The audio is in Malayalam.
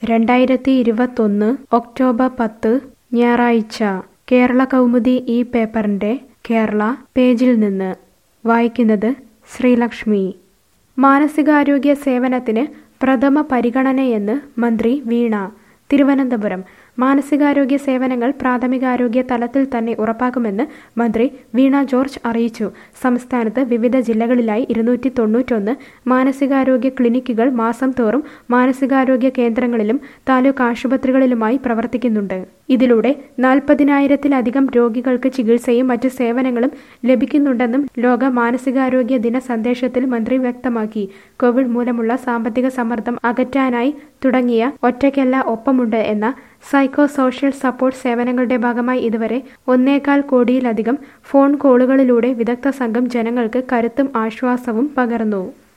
രണ്ടായിരത്തി ഇരുപത്തൊന്ന് ഒക്ടോബർ പത്ത് ഞായറാഴ്ച കേരള കൗമുദി ഈ പേപ്പറിൻ്റെ കേരള പേജിൽ നിന്ന് വായിക്കുന്നത് ശ്രീലക്ഷ്മി മാനസികാരോഗ്യ സേവനത്തിന് പ്രഥമ പരിഗണനയെന്ന് മന്ത്രി വീണ തിരുവനന്തപുരം മാനസികാരോഗ്യ സേവനങ്ങൾ പ്രാഥമികാരോഗ്യ തലത്തിൽ തന്നെ ഉറപ്പാക്കുമെന്ന് മന്ത്രി വീണ ജോർജ് അറിയിച്ചു സംസ്ഥാനത്ത് വിവിധ ജില്ലകളിലായി ഇരുന്നൂറ്റി തൊണ്ണൂറ്റൊന്ന് മാനസികാരോഗ്യ ക്ലിനിക്കുകൾ മാസം തോറും മാനസികാരോഗ്യ കേന്ദ്രങ്ങളിലും താലൂക്ക് ആശുപത്രികളിലുമായി പ്രവർത്തിക്കുന്നുണ്ട് ഇതിലൂടെ നാൽപ്പതിനായിരത്തിലധികം രോഗികൾക്ക് ചികിത്സയും മറ്റു സേവനങ്ങളും ലഭിക്കുന്നുണ്ടെന്നും ലോക മാനസികാരോഗ്യ ദിന സന്ദേശത്തിൽ മന്ത്രി വ്യക്തമാക്കി കോവിഡ് മൂലമുള്ള സാമ്പത്തിക സമ്മർദ്ദം അകറ്റാനായി തുടങ്ങിയ ഒറ്റയ്ക്കല്ല ഒപ്പമുണ്ട് എന്ന സൈക്കോ സോഷ്യൽ സപ്പോർട്ട് സേവനങ്ങളുടെ ഭാഗമായി ഇതുവരെ ഒന്നേകാൽ കോടിയിലധികം ഫോൺ കോളുകളിലൂടെ വിദഗ്ധ സംഘം ജനങ്ങൾക്ക് കരുത്തും ആശ്വാസവും പകർന്നു